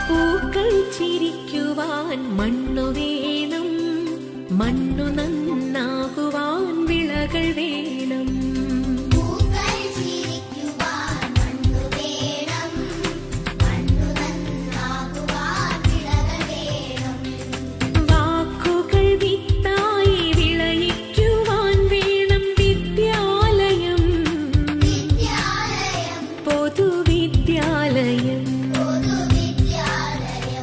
പൂക്കൾ ചിരിക്കുവാൻ മണ്ണു വേണം മണ്ണു നന്നാകുവാൻ വിളകൾ വേണം പൂക്കൾ ചിരിക്കുവാൻ മണ്ണു വേണം മണ്ണു നന്നാകുവാൻ വിളകൾ വേണം വാക്കുകൾ വിത്തായി വിളയിക്കുവാൻ വേണം വിദ്യാലയം വിദ്യാലയം പൊതുവിദ്യാലയം പൊതുവിദ്യാലയം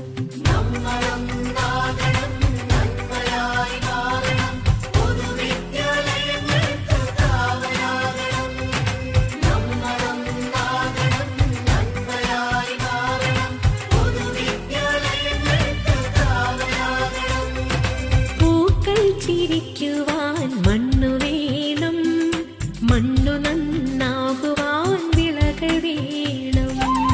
പൂക്കൾ ചിരിക്കുവാൻ മണ്ണു വേണം മണ്ണു നന്നാകുവാൻ വിളകൾ വേണം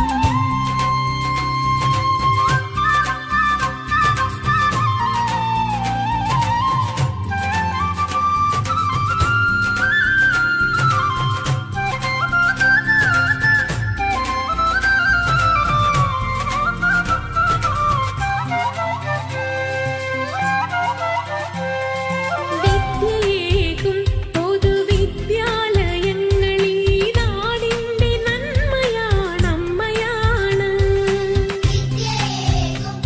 വിദ്യയേകും പൊതുവിദ്യാലയങ്ങളിൽ നാടിന്റെ നന്മയാണ് അമ്മയാണ് വിദ്യയേകും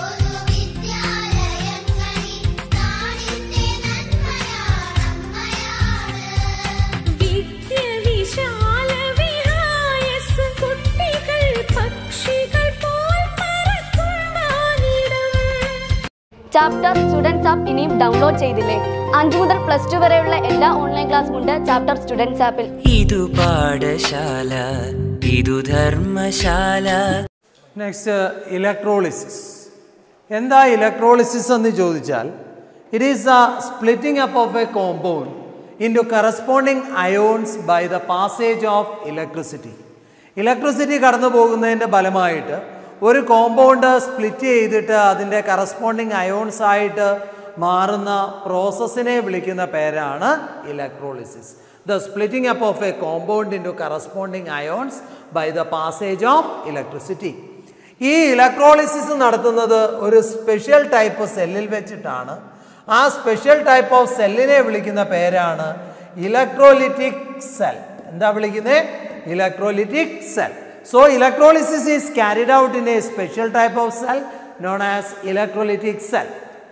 പൊതുവിദ്യാലയങ്ങളിൽ നാടിന്റെ നന്മയാണ് അമ്മയാണ് വിദ്യ വിശാല വിഹായസ് കുട്ടികൾ പക്ഷികൾ പോൽ പറക്കുവാനിടം ചാപ്റ്റർ സ്റ്റുഡൻസ് ആപ്പ് ഇനിയും ഡൗൺലോഡ് ചെയ്തില്ലേ അഞ്ചു മുതൽ പ്ലസ് ടു വരെയുള്ള എല്ലാ ഓൺലൈൻ ക്ലാസ്സും ഉണ്ട് ചാപ്റ്റർ സ്റ്റുഡൻസ് ആപ്പിൽ ഇതു പാഠശാല ഇതു ധർമ്മശാല നെക്സ്റ്റ് ഇലക്ട്രോളിസിസ് എന്താ ഇലക്ട്രോളിസിസ് എന്ന് ചോദിച്ചാൽ it is the splitting up of a compound into corresponding ions by the passage of electricity electricity കടന്നു പോകുന്നതിൻ്റെ ഫലമായിട്ട് ഒരു കോമ്പൗണ്ട് സ്പ്ലിറ്റ് ചെയ്തിട്ട് അതിൻ്റെ കറസ്പോണ്ടിങ് അയോൺസ് ആയിട്ട് മാറുന്ന പ്രോസസ്സിനെ വിളിക്കുന്ന പേരാണ് electrolysis the splitting up of a compound into corresponding ions by the passage of electricity ഈ ഇലക്ട്രോളിസിസ് നടത്തുന്നത് ഒരു സ്പെഷ്യൽ ടൈപ്പ് സെല്ലിൽ വെച്ചിട്ടാണ് ആ സ്പെഷ്യൽ ടൈപ്പ് ഓഫ് സെല്ലിനെ വിളിക്കുന്ന പേരാണ് ഇലക്ട്രോലിറ്റിക് സെൽ എന്താ വിളിക്കുന്നത് electrolytic cell so electrolysis is carried out in a special type of cell known as electrolytic cell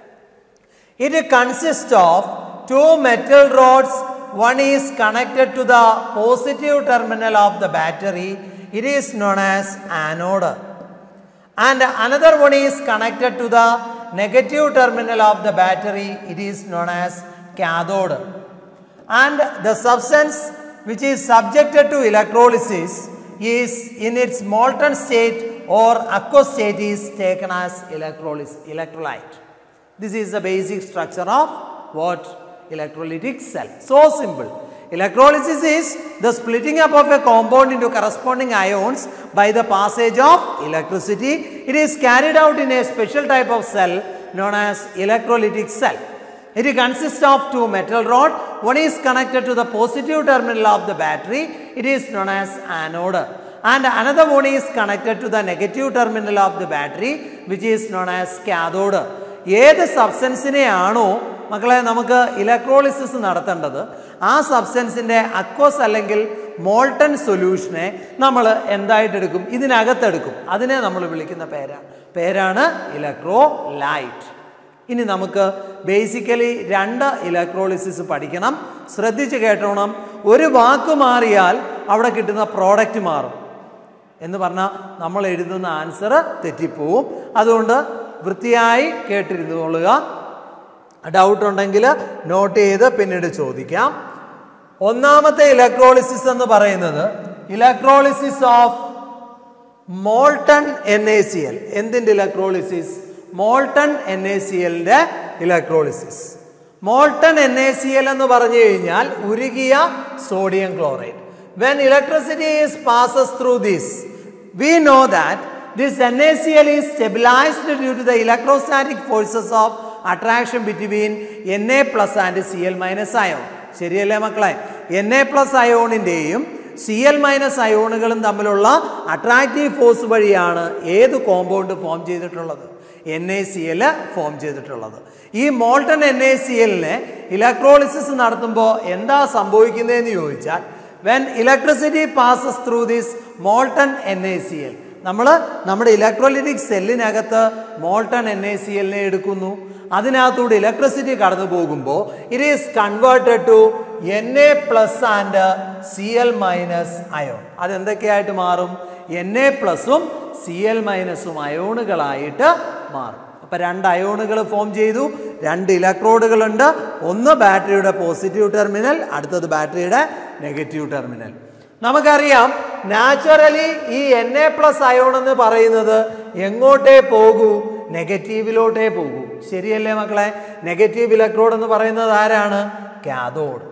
It consists of two metal rods. One is connected to the positive terminal of the battery. It is known as anode. And another one is connected to the negative terminal of the battery. It is known as cathode. And the substance which is subjected to electrolysis is in its molten state or aqueous state is taken as electrolysis, electrolyte. This is the basic structure of what? Electrolytic cell. So simple. Electrolysis is the splitting up of a compound into corresponding ions by the passage of electricity. It is carried out in a special type of cell known as electrolytic cell. It consists of two metal rod. One is connected to the positive terminal of the battery. It is known as anode. And another one is connected to the negative terminal of the battery which is known as cathode. ഏത് സബ്സ്റ്റൻസിനെയാണോ മക്കളെ നമുക്ക് electrolysis നടത്തേണ്ടത് ആ സബ്സ്റ്റൻസിൻ്റെ aqueous അല്ലെങ്കിൽ molten സൊല്യൂഷനെ നമ്മൾ എന്തായിട്ടെടുക്കും ഇതിനകത്തെടുക്കും അതിനെ നമ്മൾ വിളിക്കുന്ന പേരാണ് പേരാണ് ഇലക്ട്രോ ലൈറ്റ് ഇനി നമുക്ക് ബേസിക്കലി രണ്ട് ഇലക്ട്രോളിസിസ് പഠിക്കണം ശ്രദ്ധിച്ച് കേട്ടോണം ഒരു വാക്ക് മാറിയാൽ അവിടെ കിട്ടുന്ന പ്രോഡക്റ്റ് മാറും എന്ന് പറഞ്ഞാൽ നമ്മൾ എഴുതുന്ന ആൻസർ തെറ്റിപ്പോവും അതുകൊണ്ട് വൃത്തിയായി കേട്ടിരുന്നു കൊള്ളുക ഡൗട്ട് ഉണ്ടെങ്കിൽ നോട്ട് ചെയ്ത് പിന്നീട് ചോദിക്കാം ഒന്നാമത്തെ ഇലക്ട്രോളിസിസ് എന്ന് പറയുന്നത് electrolysis of molten N A C L എന്തിൻ്റെ electrolysis molten N A C എല്ലിൻ്റെ electrolysis molten N A C L എന്ന് പറഞ്ഞു കഴിഞ്ഞാൽ ഉരുകിയ sodium chloride when electricity is passes through this we know that this N A C L is stabilized due to the electrostatic forces of attraction between N A plus and C L minus ion ശരിയല്ലേ മക്കളെ N A plus അയോണിൻ്റെയും C L minus അയോണുകളും തമ്മിലുള്ള attractive force വഴിയാണ് ഏത് compound form ചെയ്തിട്ടുള്ളത് N A C L form ചെയ്തിട്ടുള്ളത് ഈ മോൾട്ടൺ എൻ എ സി എല്ലിനെ ഇലക്ട്രോളിസിസ് നടത്തുമ്പോൾ എന്താ സംഭവിക്കുന്നതെന്ന് ചോദിച്ചാൽ when electricity passes through this molten N A C L നമ്മൾ നമ്മുടെ ഇലക്ട്രോലിറ്റിക് സെല്ലിനകത്ത് മോൾട്ടൺ എൻ എ സി എല്ലിനെ എടുക്കുന്നു അതിനകത്തൂടെ ഇലക്ട്രിസിറ്റി കടന്നു പോകുമ്പോൾ it is converted to N A plus and C L minus ion അതെന്തൊക്കെയായിട്ട് മാറും എൻ എ പ്ലസും സി എൽ മൈനസും അയോണുകളായിട്ട് മാറും അപ്പം രണ്ട് അയോണുകൾ ഫോം ചെയ്തു രണ്ട് ഇലക്ട്രോഡുകളുണ്ട് ഒന്ന് ബാറ്ററിയുടെ പോസിറ്റീവ് ടെർമിനൽ അടുത്തത് ബാറ്ററിയുടെ നെഗറ്റീവ് ടെർമിനൽ നമുക്കറിയാം നാച്ചുറലി ഈ എൻ എ പ്ലസ് അയോൺ എന്ന് പറയുന്നത് എങ്ങോട്ടേ പോകൂ നെഗറ്റീവിലോട്ടേ പോകൂ ശരിയല്ലേ മക്കളെ നെഗറ്റീവ് ഇലക്ട്രോഡ് എന്ന് പറയുന്നത് ആരാണ് കാഥോഡ്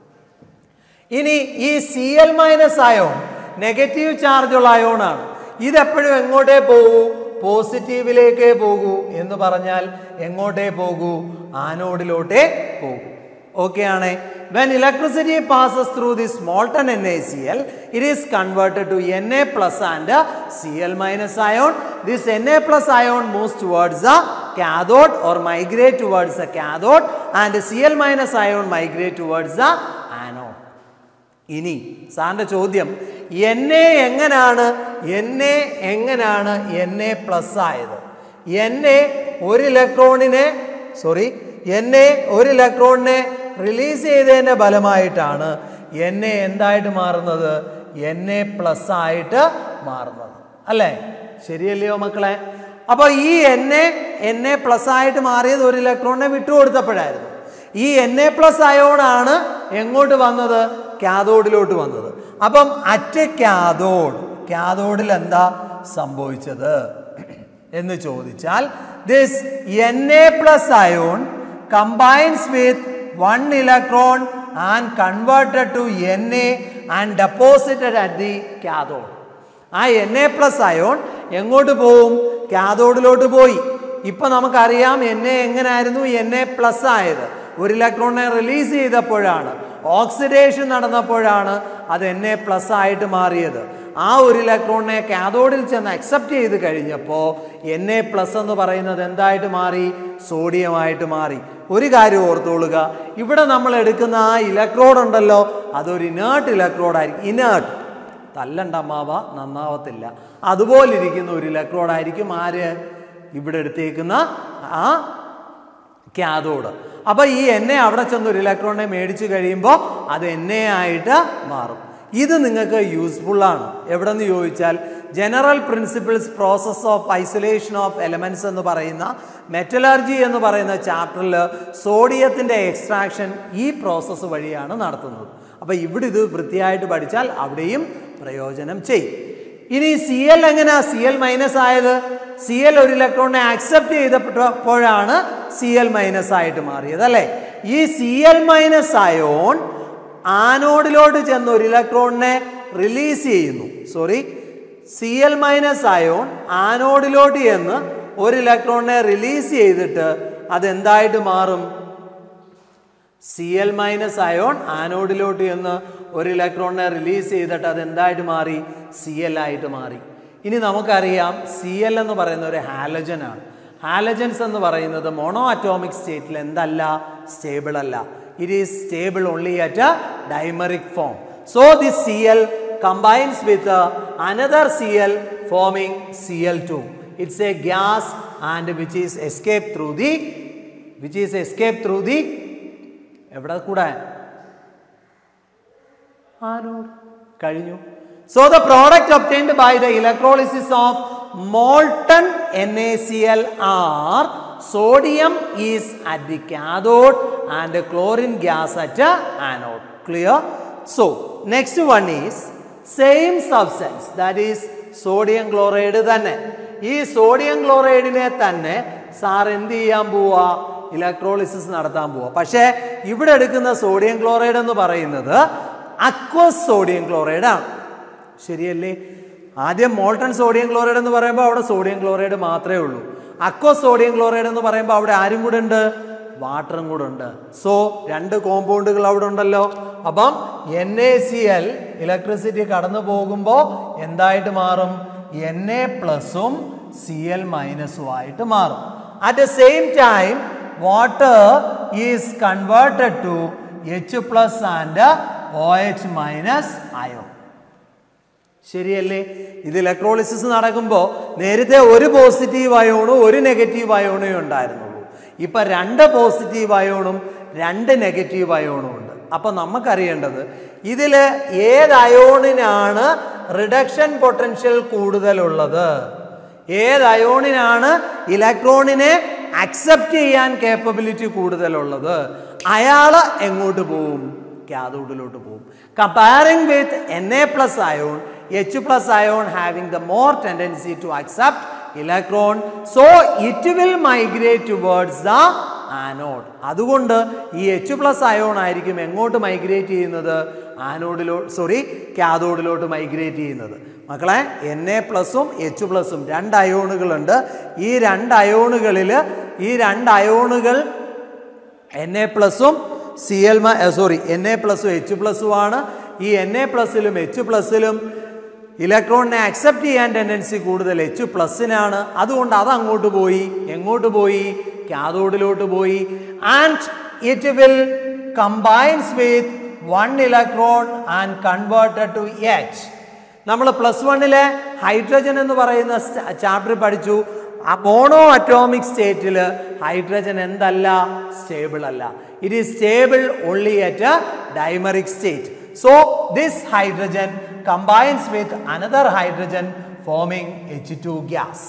ഇനി ഈ C L minus ion negative ചാർജുള്ള അയോണാണ് ഇതെപ്പോഴും എങ്ങോട്ടേ പോകൂ പോസിറ്റീവിലേക്കേ പോകൂ എന്ന് പറഞ്ഞാൽ എങ്ങോട്ടേ പോകൂ ആനോഡിലോട്ടേ പോകൂ ഓക്കെ ആണ് when electricity passes through this molten N A C L it is converted to N A plus and C L minus ion this N A plus ion moves towards the cathode or migrate towards the cathode and Cl minus ion migrate towards the anode. ഇനി സാറിന്റെ ചോദ്യം N A എങ്ങനാണ് N A എങ്ങനാണ് N A plus ആയത് N A ഒരു ഇലക്ട്രോണിനെ sorry N A ഒരു ഇലക്ട്രോണിനെ റിലീസ് ചെയ്തതിൻ്റെ ഫലമായിട്ടാണ് എൻ എ എന്തായിട്ട് മാറുന്നത് എൻ എ പ്ലസ് ആയിട്ട് മാറുന്നത് അല്ലേ ശരിയല്ലയോ മക്കളെ അപ്പോൾ ഈ N A N A plus ആയിട്ട് മാറിയത് ഒരു ഇലക്ട്രോണിനെ വിട്ടുകൊടുത്തപ്പോഴായിരുന്നു ഈ എൻ എ പ്ലസ് അയോണാണ് എങ്ങോട്ട് വന്നത് കാഥോഡിലോട്ട് വന്നത് അപ്പം അറ്റ് കാഥോഡ് കാഥോഡിൽ എന്താ സംഭവിച്ചത് എന്ന് ചോദിച്ചാൽ this N A plus ion combines with one electron and converted to N A and deposited at the cathode ആ എൻ എ പ്ലസ് അയോൺ എങ്ങോട്ട് പോവും കാഥോഡിലോട്ട് പോയി ഇപ്പൊ നമുക്കറിയാം എൻ എ എങ്ങനായിരുന്നു എൻ എ പ്ലസ് ആയത് ഒരു ഇലക്ട്രോണിനെ റിലീസ് ചെയ്തപ്പോഴാണ് ഓക്സിഡേഷൻ നടന്നപ്പോഴാണ് അത് എൻ എ പ്ലസ് ആയിട്ട് മാറിയത് ആ ഒരു ഇലക്ട്രോണിനെ കാഥോഡിൽ ചെന്ന് അക്സെപ്റ്റ് ചെയ്ത് കഴിഞ്ഞപ്പോൾ എൻ എ പ്ലസ് എന്ന് പറയുന്നത് എന്തായിട്ട് മാറി സോഡിയമായിട്ട് മാറി ഒരു കാര്യം ഓർത്തോളുക ഇവിടെ നമ്മൾ എടുക്കുന്ന ആ ഇലക്ട്രോഡ് ഉണ്ടല്ലോ അതൊരു ഇനേർട്ട് ഇലക്ട്രോഡായിരിക്കും ഇനേർട്ട് തല്ലണ്ട അമ്മാവ നന്നാവത്തില്ല അതുപോലെ ഇരിക്കുന്ന ഒരു ഇലക്ട്രോഡ് ആയിരിക്കും ആര് ഇവിടെ എടുത്തേക്കുന്ന ആ കാഥോഡ് അപ്പൊ ഈ എണ്ണ അവിടെ ചെന്ന് ഒരു ഇലക്ട്രോണിനെ മേടിച്ചു കഴിയുമ്പോൾ അത് എണ്ണ ആയിട്ട് മാറും ഇത് നിങ്ങൾക്ക് യൂസ്ഫുൾ ആണ് എവിടെ നിന്ന് ചോദിച്ചാൽ general principles process of isolation of elements എന്ന് പറയുന്ന മെറ്റലർജി എന്ന് പറയുന്ന ചാപ്റ്ററിൽ സോഡിയത്തിൻ്റെ എക്സ്ട്രാക്ഷൻ ഈ പ്രോസസ്സ് വഴിയാണ് നടത്തുന്നത് അപ്പോൾ ഇവിടെ ഇത് വൃത്തിയായിട്ട് പഠിച്ചാൽ അവിടെയും പ്രയോജനം ചെയ്യും ഇനി സി എൽ എങ്ങനെയാ സി എൽ മൈനസ് ആയത് സി എൽ ഒരു ഇലക്ട്രോണിനെ അക്സെപ്റ്റ് ചെയ്തപ്പോഴാണ് സി എൽ മൈനസ് ആയിട്ട് മാറിയത് അല്ലേ ഈ സി എൽ മൈനസ് അയോൺ ആനോഡിലോട്ട് ചെന്ന് ഒരു ഇലക്ട്രോണിനെ റിലീസ് ചെയ്യുന്നു sorry C L minus ion ആനോഡിലോട്ട് ചെന്ന് ഒരു ഇലക്ട്രോണിനെ റിലീസ് ചെയ്തിട്ട് അതെന്തായിട്ട് മാറും സി എൽ മൈനസ് അയോൺ ആനോഡിലോട്ട് ചെന്ന് ഒരു ഇലക്ട്രോണിനെ റിലീസ് ചെയ്തിട്ട് അത് എന്തായിട്ട് മാറി സി എൽ ആയിട്ട് മാറി ഇനി നമുക്കറിയാം സി എൽ എന്ന് പറയുന്ന ഒരു ഹാലജൻ ആണ് ഹാലജൻസ് എന്ന് പറയുന്നത് മോണോ അറ്റോമിക് സ്റ്റേറ്റിൽ എന്തല്ല സ്റ്റേബിൾ അല്ല it is stable only at a dimeric form so this C L combines with uh, another Cl forming Cl2. It's a gas and which is escaped through the which is escaped through the എവിടെ കൂടെ ആനോട് കഴിഞ്ഞു so the product obtained by the electrolysis of molten N A C L are sodium is at the cathode and chlorine gas at anode clear so next one is same substance that is sodium chloride തന്നെ ഈ sodium ക്ലോറൈഡിനെ തന്നെ sir എന്ത് ചെയ്യാൻ പോവാ electrolysis നടത്താൻ പോവാ പക്ഷേ ഇവിടെ എടുക്കുന്ന സോഡിയം ക്ലോറൈഡ് എന്ന് പറയുന്നത് അക്വസ് സോഡിയം ക്ലോറൈഡ് ആണ് ശരിയല്ലേ ആദ്യം മോൾട്ടൺ സോഡിയം ക്ലോറൈഡ് എന്ന് പറയുമ്പോൾ അവിടെ സോഡിയം ക്ലോറൈഡ് മാത്രമേ ഉള്ളൂ അക്വസ് സോഡിയം ക്ലോറൈഡ് എന്ന് പറയുമ്പോൾ അവിടെ ആരും കൂടെ ഉണ്ട് വാട്ടറും കൂടെ ഉണ്ട് സോ രണ്ട് കോമ്പൗണ്ടുകൾ അവിടെ ഉണ്ടല്ലോ അപ്പം N A C L electricity കടന്നു പോകുമ്പോൾ എന്തായിട്ട് മാറും എൻ എ പ്ലസും സി എൽ മൈനസും ആയിട്ട് മാറും at the same time water is converted to H plus and O H minus ion ശരിയല്ലേ ഇത് ഇലക്ട്രോളിസിസ് നടക്കുമ്പോൾ നേരത്തെ ഒരു പോസിറ്റീവ് അയോണും ഒരു നെഗറ്റീവ് അയോണും ഉണ്ടായിരുന്നുള്ളൂ ഇപ്പം രണ്ട് പോസിറ്റീവ് അയോണും രണ്ട് നെഗറ്റീവ് അയോണും ഉണ്ട് അപ്പം നമുക്കറിയേണ്ടത് ഇതിൽ ഏത് അയോണിനാണ് റിഡക്ഷൻ പൊട്ടൻഷ്യൽ കൂടുതലുള്ളത് ഏത് അയോണിനാണ് ഇലക്ട്രോണിനെ അക്സെപ്റ്റ് ചെയ്യാൻ കേപ്പബിലിറ്റി കൂടുതലുള്ളത് അയാൾ എങ്ങോട്ട് പോവും കാഥോഡിലോട്ട് പോകും comparing with N A plus ion H plus ion having the more tendency to accept electron so it will migrate towards the anode അതുകൊണ്ട് ഈ എച്ച് പ്ലസ് അയോൺ ആയിരിക്കും എങ്ങോട്ട് മൈഗ്രേറ്റ് ചെയ്യുന്നത് ആനോഡിലോ സോറി കാഥോഡിലോട്ട് മൈഗ്രേറ്റ് ചെയ്യുന്നത് മക്കളെ എൻ എ പ്ലസും H പ്ലസും രണ്ട് അയോണുകളുണ്ട് ഈ രണ്ട് അയോണുകളിൽ ഈ രണ്ട് അയോണുകൾ എൻ എ പ്ലസും C L sorry N A പ്ലസും എച്ച് പ്ലസും ആണ് ഈ എൻ എ പ്ലസിലും എച്ച് പ്ലസിലും ഇലക്ട്രോണിനെ അക്സെപ്റ്റ് ചെയ്യാൻ ടെൻഡൻസി കൂടുതൽ എച്ച് പ്ലസിനാണ് അതുകൊണ്ട് അത് അങ്ങോട്ട് പോയി എങ്ങോട്ട് പോയി കാഥോഡിലോട്ട് പോയി and it will combines with one electron and converted to H നമ്മൾ പ്ലസ് വണ്ണിലെ ഹൈഡ്രജൻ എന്ന് പറയുന്ന ചാപ്റ്റർ പഠിച്ചു ആ മോണോ അറ്റോമിക് സ്റ്റേറ്റിൽ ഹൈഡ്രജൻ എന്തല്ല സ്റ്റേബിൾ അല്ല it is stable only at dimeric state so this hydrogen combines with another hydrogen forming H two gas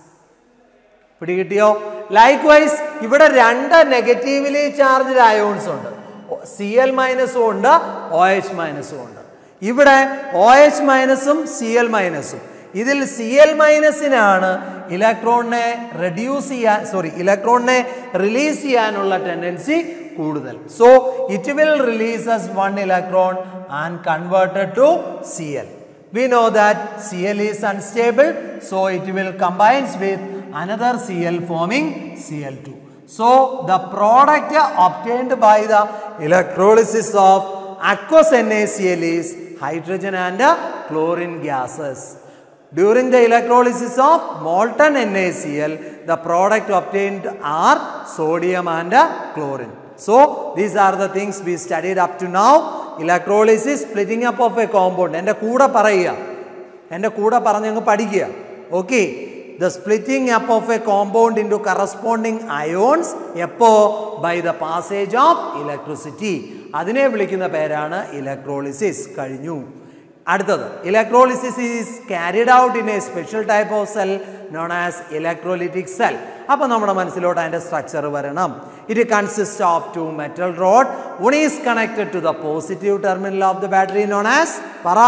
പിടികിട്ടിയോ ലൈക്ക് വൈസ് ഇവിടെ രണ്ട് നെഗറ്റീവ്ലി ചാർജ്ഡ് അയോൺസ് ഉണ്ട് സി എൽ മൈനസും ഉണ്ട് ഒ എച്ച് മൈനസും ഉണ്ട് ഇവിടെ ഒ എച്ച് മൈനസും സി എൽ മൈനസും ഇതിൽ സി എൽ മൈനസിനാണ് ഇലക്ട്രോണിനെ റെഡ്യൂസ് ചെയ്യാൻ സോറി ഇലക്ട്രോണിനെ റിലീസ് ചെയ്യാനുള്ള ടെൻഡൻസി കൂടുതൽ so it will releases one electron and converted to C L we know that Cl is unstable so it will combines with another Cl forming Cl2 so the product obtained by the electrolysis of aqueous NaCl is hydrogen and chlorine gases during the electrolysis of molten NaCl the product obtained are sodium and chlorine so these are the things we studied up to now electrolysis splitting up of a compound എൻ്റെ കൂടെ പറയുക എൻ്റെ കൂടെ പറഞ്ഞങ്ങ് പഠിക്കുക okay the splitting up of a compound into corresponding ions എപ്പോ by the passage of electricity അതിനെ വിളിക്കുന്ന പേരാണ് ഇലക്ട്രോളിസിസ് കഴിഞ്ഞു അടുത്തത് electrolysis is carried out in a special type of cell known as electrolytic cell അപ്പോൾ നമ്മുടെ മനസ്സിലോട്ട് അതിൻ്റെ സ്ട്രക്ചർ വരണം it consist of two metal rod one is connected to the positive terminal of the battery known as പറ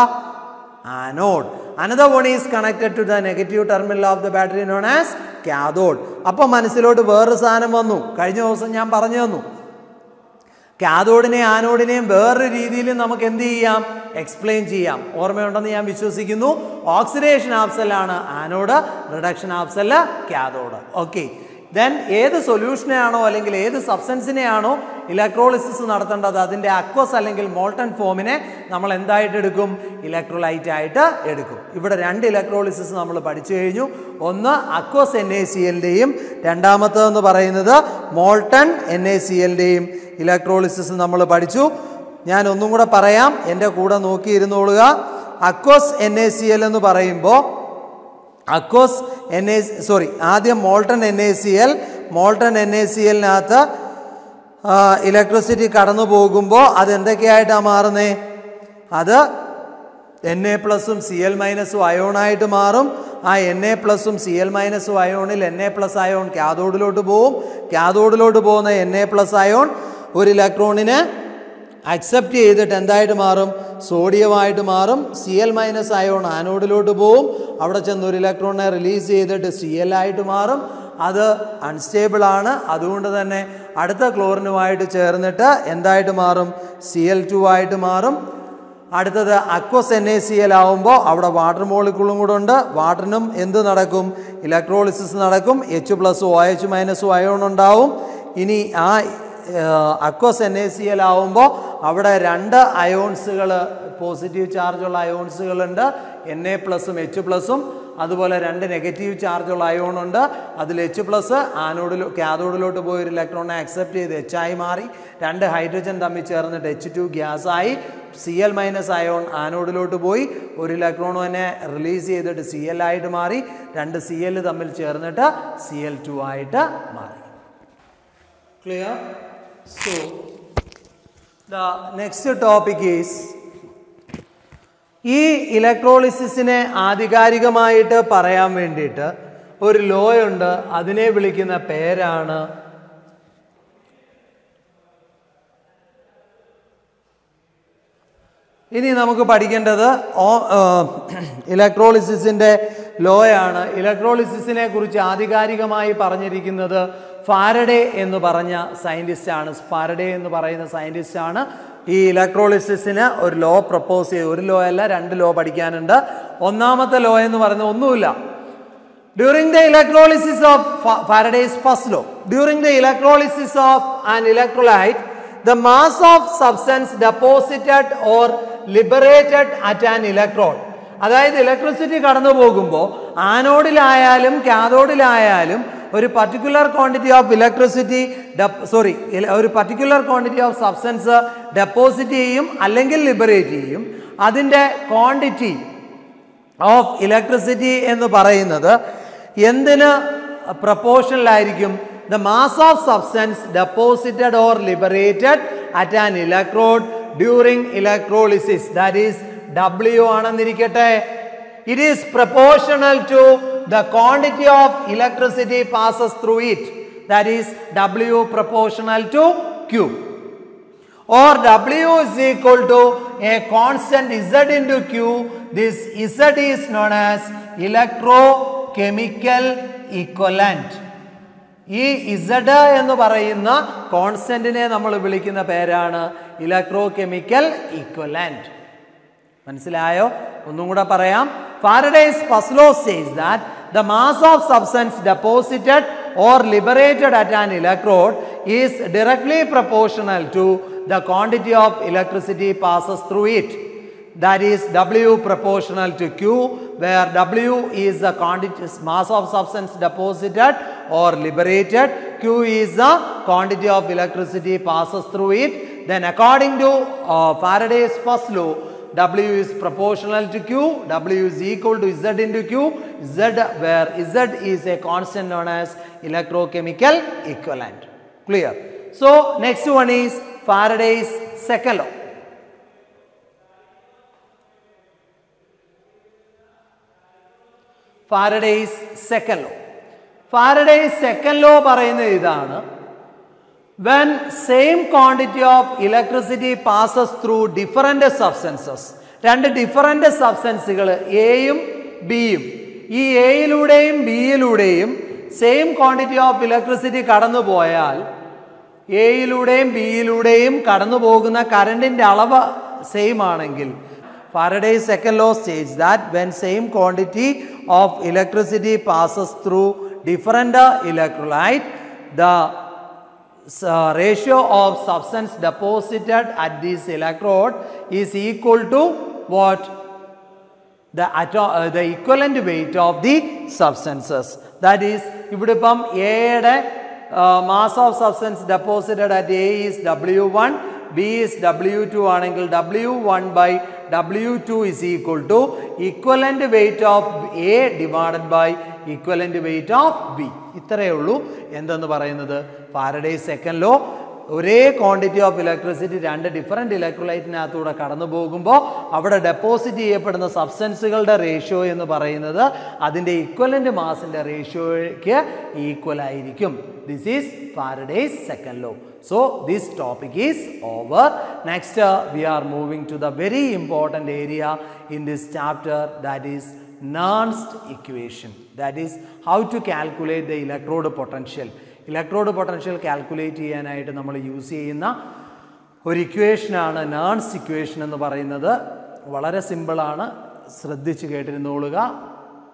anode another one is connected to the negative terminal of the battery known as cathode അപ്പോൾ മനസ്സിലോട്ട് വേറൊരു സാധനം വന്നു കഴിഞ്ഞ ദിവസം ഞാൻ പറഞ്ഞു തന്നു കാഥോഡിനെയും ആനോഡിനെയും വേറൊരു രീതിയിൽ നമുക്ക് എന്ത് ചെയ്യാം എക്സ്പ്ലെയിൻ ചെയ്യാം ഓർമ്മയുണ്ടെന്ന് ഞാൻ വിശ്വസിക്കുന്നു ഓക്സിഡേഷൻ ആപ്സെല്ലാണ് ആനോഡ് റിഡക്ഷൻ ആപ്സെല്ല് കാഥോഡ് ഓക്കെ ദെൻ ഏത് സൊല്യൂഷനെയാണോ അല്ലെങ്കിൽ ഏത് സബ്സ്റ്റൻസിനെയാണോ ഇലക്ട്രോളിസിസ് നടത്തേണ്ടത് അതിൻ്റെ അക്വസ് അല്ലെങ്കിൽ മോൾട്ടൺ ഫോമിനെ നമ്മൾ എന്തായിട്ട് എടുക്കും ഇലക്ട്രോലൈറ്റ് ആയിട്ട് എടുക്കും ഇവിടെ രണ്ട് ഇലക്ട്രോളിസിസ് നമ്മൾ പഠിച്ചു കഴിഞ്ഞു ഒന്ന് അക്വസ് എൻ എ സി എല്ലിൻ്റെയും രണ്ടാമത്തതെന്ന് പറയുന്നത് മോൾട്ടൺ എൻ എ സി എല്ലിൻ്റെയും ഇലക്ട്രോളിസിസ് നമ്മൾ പഠിച്ചു ഞാൻ ഒന്നും കൂടെ പറയാം എൻ്റെ കൂടെ നോക്കിയിരുന്നോളുക aqueous N A C L എന്ന് പറയുമ്പോൾ അക്വസ് എൻ എ സോറി ആദ്യം molten N A C L molten N A C എല്ലിനകത്ത് ഇലക്ട്രിസിറ്റി കടന്നു പോകുമ്പോൾ അത് എന്തൊക്കെയായിട്ടാണ് മാറുന്നത് അത് എൻ എ പ്ലസും സി എൽ മൈനസും അയോണായിട്ട് മാറും ആ എൻ എ പ്ലസും C L മൈനസും അയോണിൽ N A plus ion കാഥോഡിലോട്ട് പോവും കാഥോഡിലോട്ട് പോകുന്ന എൻ എ പ്ലസ് അയോൺ ഒരു ഇലക്ട്രോണിനെ അക്സെപ്റ്റ് ചെയ്തിട്ട് എന്തായിട്ട് മാറും സോഡിയമായിട്ട് മാറും സി എൽ മൈനസ് അയോൺ ആനോഡിലോട്ട് പോവും അവിടെ ചെന്ന് ഒരു ഇലക്ട്രോണിനെ റിലീസ് ചെയ്തിട്ട് സി എൽ ആയിട്ട് മാറും അത് അൺസ്റ്റേബിൾ ആണ് അതുകൊണ്ട് തന്നെ അടുത്ത ക്ലോറിനുമായിട്ട് ചേർന്നിട്ട് എന്തായിട്ട് മാറും സി എൽ ടു ആയിട്ട് മാറും അടുത്തത് aqueous N A C L ആവുമ്പോൾ അവിടെ വാട്ടർ മോളിക്കുളും കൂടെ ഉണ്ട് വാട്ടറിനും എന്ത് നടക്കും ഇലക്ട്രോളിസിസ് നടക്കും എച്ച് പ്ലസും ഒ എച്ച് മൈനസും അയോൺ ഉണ്ടാവും ഇനി ആ aqueous N A C L ആവുമ്പോൾ അവിടെ രണ്ട് അയോൺസുകൾ പോസിറ്റീവ് ചാർജുള്ള അയോൺസുകളുണ്ട് എൻ എ പ്ലസും എച്ച് പ്ലസും അതുപോലെ രണ്ട് നെഗറ്റീവ് ചാർജുള്ള അയോൺ ഉണ്ട് അതിൽ എച്ച് പ്ലസ് ആനോഡിൽ കാഥോഡിലോട്ട് പോയി ഒരു ഇലക്ട്രോണിനെ അക്സെപ്റ്റ് ചെയ്ത് എച്ച് ആയി മാറി രണ്ട് ഹൈഡ്രജൻ തമ്മിൽ ചേർന്നിട്ട് എച്ച് ടു ഗ്യാസായി സി എൽ മൈനസ് അയോൺ ആനോഡിലോട്ട് പോയി ഒരു ഇലക്ട്രോൺ തന്നെ റിലീസ് ചെയ്തിട്ട് സി എൽ ആയിട്ട് മാറി രണ്ട് സി എൽ തമ്മിൽ ചേർന്നിട്ട് സി എൽ ടു ആയിട്ട് മാറി clear so the next topic ഈസ് ഈ ഇലക്ട്രോളിസിസിനെ ആധികാരികമായിട്ട് പറയാൻ വേണ്ടിയിട്ട് ഒരു ലോ ഉണ്ട് അതിനെ വിളിക്കുന്ന പേരാണ് ഇനി നമുക്ക് പഠിക്കേണ്ടത് ഇലക്ട്രോളിസിസിൻ്റെ ലോയാണ് ഇലക്ട്രോളിസിസിനെ കുറിച്ച് ആധികാരികമായി പറഞ്ഞിരിക്കുന്നത് ഫാരഡേ എന്ന് പറഞ്ഞ സയൻറ്റിസ്റ്റ് ആണ് ഫാരഡേ എന്ന് പറയുന്ന സയൻറ്റിസ്റ്റ് ആണ് ഈ ഇലക്ട്രോളിസിസിന് ഒരു ലോ പ്രപ്പോസ് ചെയ്ത് ഒരു ലോ അല്ല രണ്ട് ലോ പഠിക്കാനുണ്ട് ഒന്നാമത്തെ ലോ എന്ന് പറയുന്നത് ഒന്നുമില്ല During the electrolysis of Fa- Faraday's first law, during the electrolysis of an electrolyte, the mass of substance deposited or liberated at an electrode അതായത് ഇലക്ട്രിസിറ്റി കടന്നു പോകുമ്പോൾ ആനോഡിലായാലും കാഥോഡിലായാലും ഒരു particular quantity of electricity sorry ഒരു particular quantity of substance deposit ചെയ്യും അല്ലെങ്കിൽ liberate ചെയ്യും അതിൻ്റെ ക്വാണ്ടിറ്റി ഓഫ് ഇലക്ട്രിസിറ്റി എന്ന് പറയുന്നത് എന്തിന് പ്രപ്പോർഷനിലായിരിക്കും the mass of substance deposited or liberated at an electrode during electrolysis that is W ആണെന്നിരിക്കട്ടെ it is proportional to the quantity of electricity passes through it that is W proportional to Q or W is equal to a constant Z into Q. This Z is known as electrochemical equivalent. ഈ Z എന്ന് പറയുന്ന കോൺസ്റ്റന്റിനെ നമ്മൾ വിളിക്കുന്ന പേരാണ് electro chemical equivalent മനസ്സിലായോ ഒന്നും കൂടെ പറയാം Faraday's first law says that the mass of substance deposited or liberated at an electrode is directly proportional to the quantity of electricity passes through it that is W proportional to Q where W is the quantity mass of substance deposited or liberated Q is the quantity of electricity passes through it then according to uh, Faraday's first law W is proportional to Q W is equal to Z into Q Z where Z is a constant known as electrochemical equivalent clear so next one is Faraday's second law Faraday's second law Faraday's second law പറയുന്നത് ഇതാണ് when same quantity of electricity passes through different substances രണ്ട് different സബ്സ്റ്റൻസുകൾ എയും ബിയും ഈ എയിലൂടെയും ബിയിലൂടെയും same quantity of electricity കടന്നു പോയാൽ എയിലൂടെയും ബിയിലൂടെയും കടന്നു പോകുന്ന കറണ്ടിൻ്റെ അളവ് സെയിം ആണെങ്കിൽ Faraday's second law states that when same quantity of electricity passes through different uh, electrolyte, the uh, ratio of substance deposited at this electrode is equal to what? the atom uh, the equivalent weight of the substances that is ഇവിടെ ഇപ്പം എയുടെ mass of substance deposited at A is W one B is W two ആണെങ്കിൽ W one by W two is equal to equivalent weight of A divided by equivalent weight of B ഇത്രയേ ഉള്ളൂ എന്തെന്ന് പറയുന്നത് Faraday second law ഒരേ quantity of electricity രണ്ട് different ഇലക്ട്രോലൈറ്റിനകത്തൂടെ കടന്നു പോകുമ്പോൾ അവിടെ ഡെപ്പോസിറ്റ് ചെയ്യപ്പെടുന്ന സബ്സ്റ്റൻസുകളുടെ റേഷ്യോ എന്ന് പറയുന്നത് അതിൻ്റെ ഇക്വലൻ്റ് മാസിൻ്റെ റേഷ്യോയ്ക്ക് ഈക്വൽ ആയിരിക്കും this is Faraday's second law so this topic is over next we are moving to the very important area in this chapter that is Nernst equation that is how to calculate the electrode potential electrode potential calculate ചെയ്യാനായിട്ട് നമ്മൾ use ചെയ്യുന്ന ഒരു ഇക്വേഷനാണ് നേൺസ് equation എന്ന് പറയുന്നത് വളരെ സിമ്പിളാണ് ശ്രദ്ധിച്ച് കേട്ടിരുന്നോളുക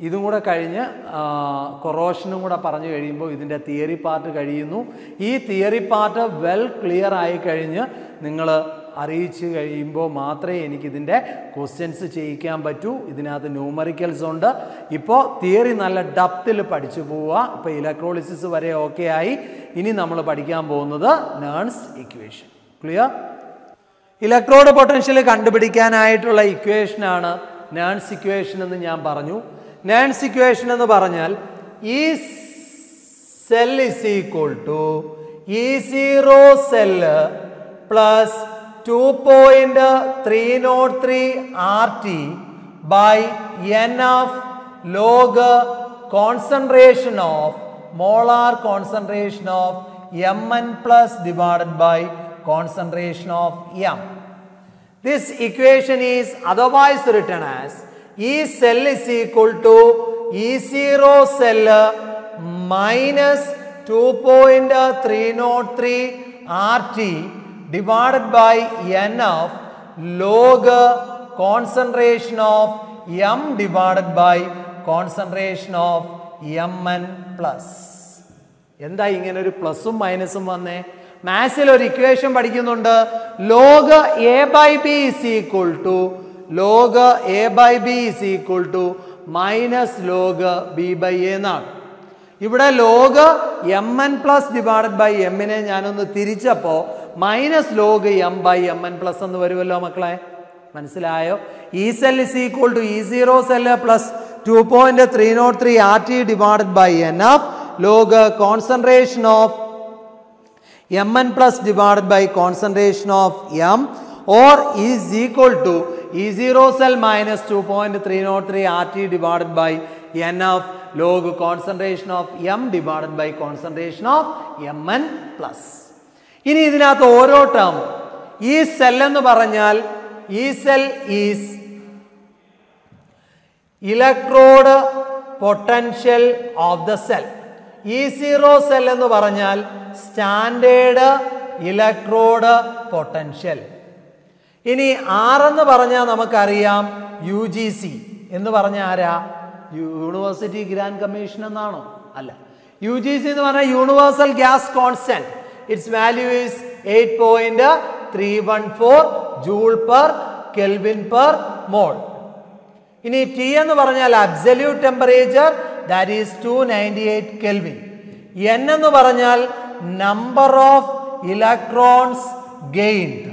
ഇതും കൂടെ കഴിഞ്ഞ് കൊറോഷനും കൂടെ പറഞ്ഞു കഴിയുമ്പോൾ ഇതിൻ്റെ തിയറി പാർട്ട് കഴിയുന്നു ഈ തിയറി പാർട്ട് വെൽ ക്ലിയർ ആയി കഴിഞ്ഞ് നിങ്ങൾ അറിയിച്ച് കഴിയുമ്പോൾ മാത്രമേ എനിക്കിതിൻ്റെ ക്വസ്റ്റ്യൻസ് ചെയ്യിക്കാൻ പറ്റൂ ഇതിനകത്ത് ന്യൂമറിക്കൽസ് ഉണ്ട് ഇപ്പോൾ തിയറി നല്ല ഡപ്തിൽ പഠിച്ചു പോവുക ഇപ്പോൾ ഇലക്ട്രോളിസിസ് വരെ ഓക്കെ ആയി ഇനി നമ്മൾ പഠിക്കാൻ പോകുന്നത് നേൺസ് ഇക്വേഷൻ ക്ലിയർ ഇലക്ട്രോഡ് പൊട്ടൻഷ്യൽ കണ്ടുപിടിക്കാനായിട്ടുള്ള ഇക്വേഷനാണ് നേൺസ് ഇക്വേഷൻ എന്ന് ഞാൻ പറഞ്ഞു നേൺസ് ഇക്വേഷൻ എന്ന് പറഞ്ഞാൽ ഈ cell is equal to E zero cell plus two point three nought three R T by N of log concentration of molar concentration of M N plus divided by concentration of M. This equation is otherwise written as E cell is equal to E0 cell minus 2.303 RT divided by N of log concentration of M divided by concentration of Mn plus. എന്താ ഇങ്ങനെ ഒരു പ്ലസും മൈനസും വന്നേ മാത്സിൽ ഒരു equation പഠിക്കുന്നുണ്ട് log A by B is equal to log A by B is equal to minus log B by A എന്നാണ് ഇവിടെ log M N plus divided by എമ്മിനെ ഞാനൊന്ന് തിരിച്ചപ്പോൾ minus log M by M N plus എന്ന് വരുമല്ലോ മക്കളെ മനസ്സിലായോ E cell is equal to E zero cell plus two point three nought three R T divided by N of log concentration of mn plus divided by concentration of m or is equal to E0 cell minus 2.303 RT divided by n of log concentration of m divided by concentration of mn plus. ഇനി ഇതിനകത്ത് ഓരോ term ഈ cell എന്ന് പറഞ്ഞാൽ ഈ cell is electrode potential of the cell E zero cell എന്ന് പറഞ്ഞാൽ standard electrode potential ഇനി ആർ എന്ന് പറഞ്ഞാൽ നമുക്കറിയാം യു ജി സി എന്ന് പറഞ്ഞ ആരാ യൂണിവേഴ്സിറ്റി ഗ്രാൻഡ് കമ്മീഷൻ എന്നാണോ അല്ല യു ജി സി എന്ന് പറഞ്ഞാൽ universal gas constant its value is eight point three one four joule per kelvin per mole ഇനി ടി എന്ന് പറഞ്ഞാൽ absolute temperature that is two ninety eight kelvin N എന്ന് പറഞ്ഞാൽ number of electrons gained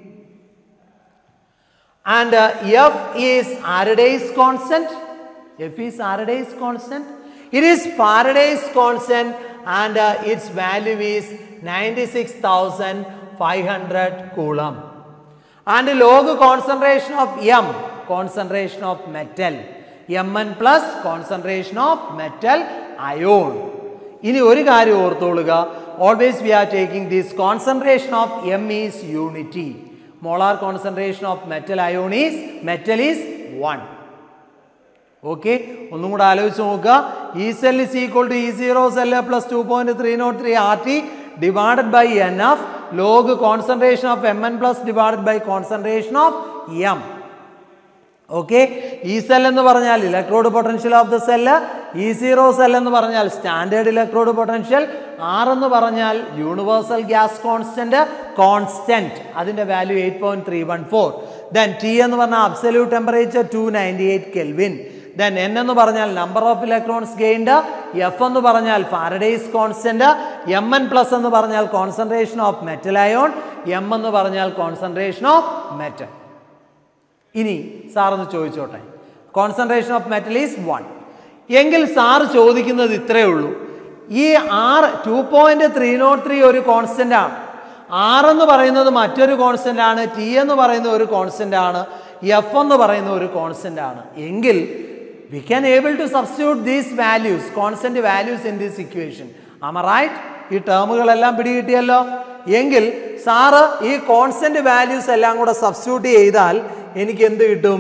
and F is Faraday's constant F is Faraday's constant it is Faraday's constant and its value is ninety six thousand five hundred coulomb and log concentration of M concentration of metal Mn plus concentration of metal ion ഇനി ഒരു കാര്യം ഓർത്തോളുക always we are taking this concentration of M is unity molar concentration of metal ion is metal is one okay ഒന്നും കൂടെ ആലോചിച്ച് നോക്കുക E cell is equal to E zero cell plus two point three nought three R T divided by N F log concentration of M N plus divided by concentration of M okay E cell എന്ന് പറഞ്ഞാൽ electrode potential of the cell E zero cell എന്ന് പറഞ്ഞാൽ standard electrode potential R എന്ന് പറഞ്ഞാൽ universal gas constant constant അതിന്റെ value eight point three one four then T എന്ന് പറഞ്ഞാൽ absolute temperature two ninety eight kelvin then N എന്ന് പറഞ്ഞാൽ number of electrons gained F എന്ന് പറഞ്ഞാൽ Faraday's constant M N plus എന്ന് പറഞ്ഞാൽ concentration of metal ion M എന്ന് പറഞ്ഞാൽ കോൺസെൻട്രേഷൻ ഓഫ് മെറ്റൽ ഇനി സാറൊന്ന് ചോദിച്ചോട്ടെ concentration of metal is one എങ്കിൽ സാറ് ചോദിക്കുന്നത് ഇത്രയേ ഉള്ളൂ ഈ R two point three nought three ഒരു കോൺസ്റ്റന്റ് ആണ് ആർ എന്ന് പറയുന്നത് മറ്റൊരു കോൺസ്റ്റന്റ് ആണ് ടി എന്ന് പറയുന്ന ഒരു കോൺസ്റ്റന്റ് ആണ് എഫ് എന്ന് പറയുന്ന ഒരു കോൺസ്റ്റന്റ് ആണ് എങ്കിൽ we can able to substitute these values constant values in this equation ആമ റൈറ്റ് ഈ ടേമുകളെല്ലാം പിടികിട്ടിയല്ലോ എങ്കിൽ സാറ് ഈ കോൺസ്റ്റന്റ് വാല്യൂസ് എല്ലാം കൂടെ സബ്സ്റ്റിറ്റ്യൂട്ട് ചെയ്താൽ എനിക്ക് എന്ത് കിട്ടും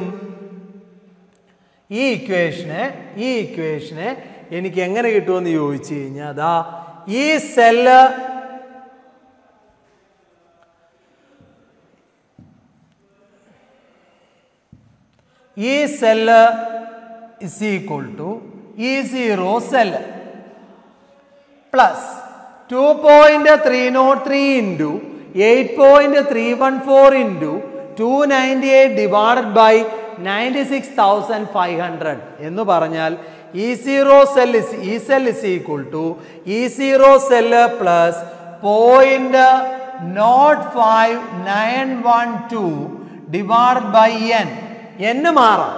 ഈ ഇക്വേഷനെ ഈ ഇക്വേഷനെ എനിക്ക് എങ്ങനെ കിട്ടുമെന്ന് ചോദിച്ചു കഴിഞ്ഞാൽ അതാ E cell E cell is equal to E0 cell plus 2.303 into 8.314 into 298 divided by 96,500 എന്ന് പറഞ്ഞാൽ E zero cell is E cell is equal to E zero cell plus point nought five nine one two divide by N എന്ന് മാറാം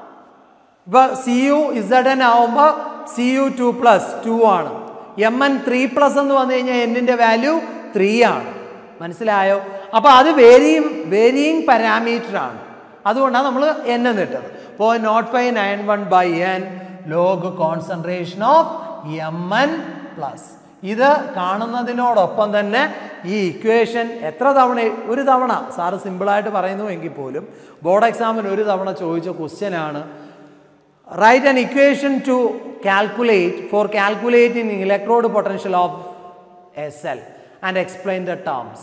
ഇപ്പൊ C U Z N ആവുമ്പോൾ C U two plus two ആണ് M N three plus എന്ന് വന്നു കഴിഞ്ഞാൽ എന്നിന്റെ value three ആണ് മനസ്സിലായോ അപ്പൊ അത് വേരിയും വേരിയിങ് പാരാമീറ്റർ ആണ് അതുകൊണ്ടാണ് നമ്മൾ എൻ എന്ന് ഇട്ടത് അപ്പോൾ nought five nine one by N log concentration of M N plus ഇത് കാണുന്നതിനോടൊപ്പം തന്നെ ഈ ഇക്വേഷൻ എത്ര തവണ ഒരു തവണ സാറ് സിമ്പിളായിട്ട് പറയുന്നു എങ്കിൽ പോലും ബോർഡ് എക്സാമിന് ഒരു തവണ ചോദിച്ച ക്വസ്റ്റ്യൻ ആണ് write an equation to calculate for calculating electrode potential of a cell and explain the terms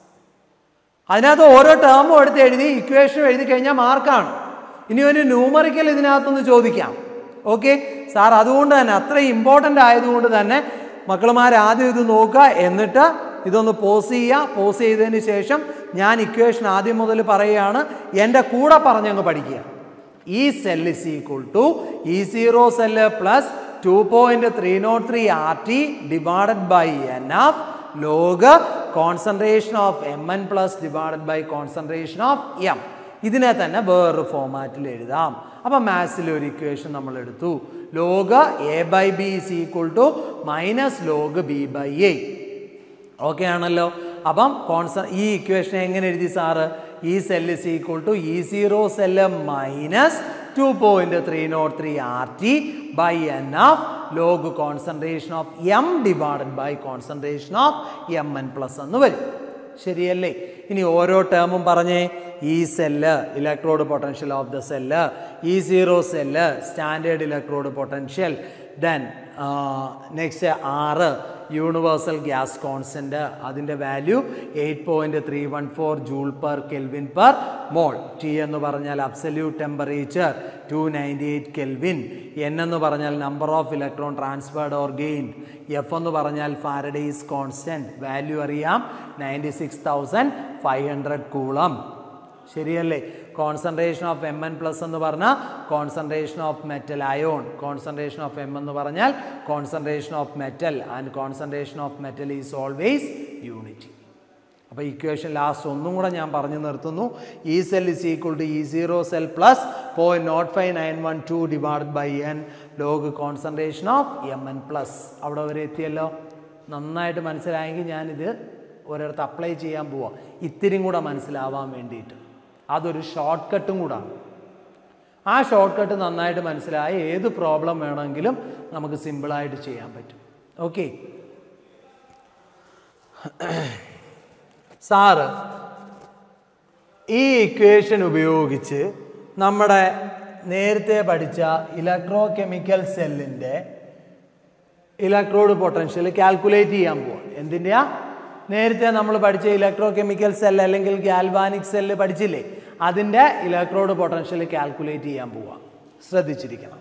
അതിനകത്ത് ഓരോ ടേമും എടുത്ത് എഴുതി ഇക്വേഷൻ എഴുതി കഴിഞ്ഞാൽ മാർക്കാണ് ഇനി ഒരു ന്യൂമറിക്കൽ ഇതിനകത്തുനിന്ന് ചോദിക്കാം ഓക്കെ സാർ അതുകൊണ്ട് തന്നെ അത്ര ഇമ്പോർട്ടൻ്റ് ആയതുകൊണ്ട് തന്നെ മക്കളുമാർ ആദ്യം ഇത് നോക്കുക എന്നിട്ട് ഇതൊന്ന് പോസ് ചെയ്യുക പോസ് ചെയ്തതിന് ശേഷം ഞാൻ ഇക്വേഷൻ ആദ്യം മുതൽ പറയുകയാണ് എൻ്റെ കൂടെ പറഞ്ഞങ്ങ് പഠിക്കുക E cell is equal to E zero cell plus two point three nought three R T divided by N of log concentration of M N plus divided by concentration of M ഇതിനെ തന്നെ വേറൊരു ഫോമാറ്റിൽ എഴുതാം അപ്പം മാത്സിൽ ഒരു equation നമ്മൾ എടുത്തു log A by B is equal to minus log B by A okay ആണല്ലോ അപ്പം കോൺസ ഈ ഇക്വേഷൻ എങ്ങനെ എഴുതി sir E cell is equal to E zero cell minus two point three nought three R T by N of log concentration of M divided by concentration of M N plus എന്ന് വരും ശരിയല്ലേ ഇനി ഓരോ ടേമും പറഞ്ഞേ E cell electrode potential of the cell ഈ zero cell standard electrode potential then next R universal gas constant അതിൻ്റെ value eight point three one four joule per kelvin per mole T എന്ന് പറഞ്ഞാൽ absolute temperature two ninety eight kelvin N എന്ന് പറഞ്ഞാൽ number of electron transferred or gain F എന്ന് പറഞ്ഞാൽ Faraday's constant value അറിയാം ninety six thousand five hundred coulomb ശരിയല്ലേ concentration of M N plus എന്ന് പറഞ്ഞാൽ concentration of metal ion concentration of M എന്ന് പറഞ്ഞാൽ concentration of metal and concentration of metal is always unity അപ്പോൾ equation last ഒന്നും കൂടെ ഞാൻ പറഞ്ഞു നിർത്തുന്നു E cell is equal to E zero cell plus point nought five nine one two divide by N log concentration of M N plus അവിടെ വരെ എത്തിയല്ലോ നന്നായിട്ട് മനസ്സിലായെങ്കിൽ ഞാനിത് ഒരിടത്ത് അപ്ലൈ ചെയ്യാൻ പോവാം ഇത്തിരിയും കൂടെ മനസ്സിലാവാൻ വേണ്ടിയിട്ട് അതൊരു ഷോർട്ട് കട്ടും കൂടാണ് ആ ഷോർട്ട് കട്ട് നന്നായിട്ട് മനസ്സിലായി ഏത് പ്രോബ്ലം വേണമെങ്കിലും നമുക്ക് സിമ്പിളായിട്ട് ചെയ്യാൻ പറ്റും ഓക്കെ സാറ് ഈ ഇക്വേഷൻ ഉപയോഗിച്ച് നമ്മുടെ നേരത്തെ പഠിച്ച ഇലക്ട്രോ കെമിക്കൽ സെല്ലിൻ്റെ ഇലക്ട്രോഡ് പൊട്ടൻഷ്യൽ കാൽക്കുലേറ്റ് ചെയ്യാൻ പോവാം എന്തിൻ്റെയാ നേരത്തെ നമ്മൾ പഠിച്ച ഇലക്ട്രോ കെമിക്കൽ സെൽ അല്ലെങ്കിൽ ഗാൽവാനിക് സെല്ല് പഠിച്ചില്ലേ അതിൻ്റെ ഇലക്ട്രോഡ് പൊട്ടൻഷ്യൽ കാൽക്കുലേറ്റ് ചെയ്യാൻ പോവാം ശ്രദ്ധിച്ചിരിക്കണം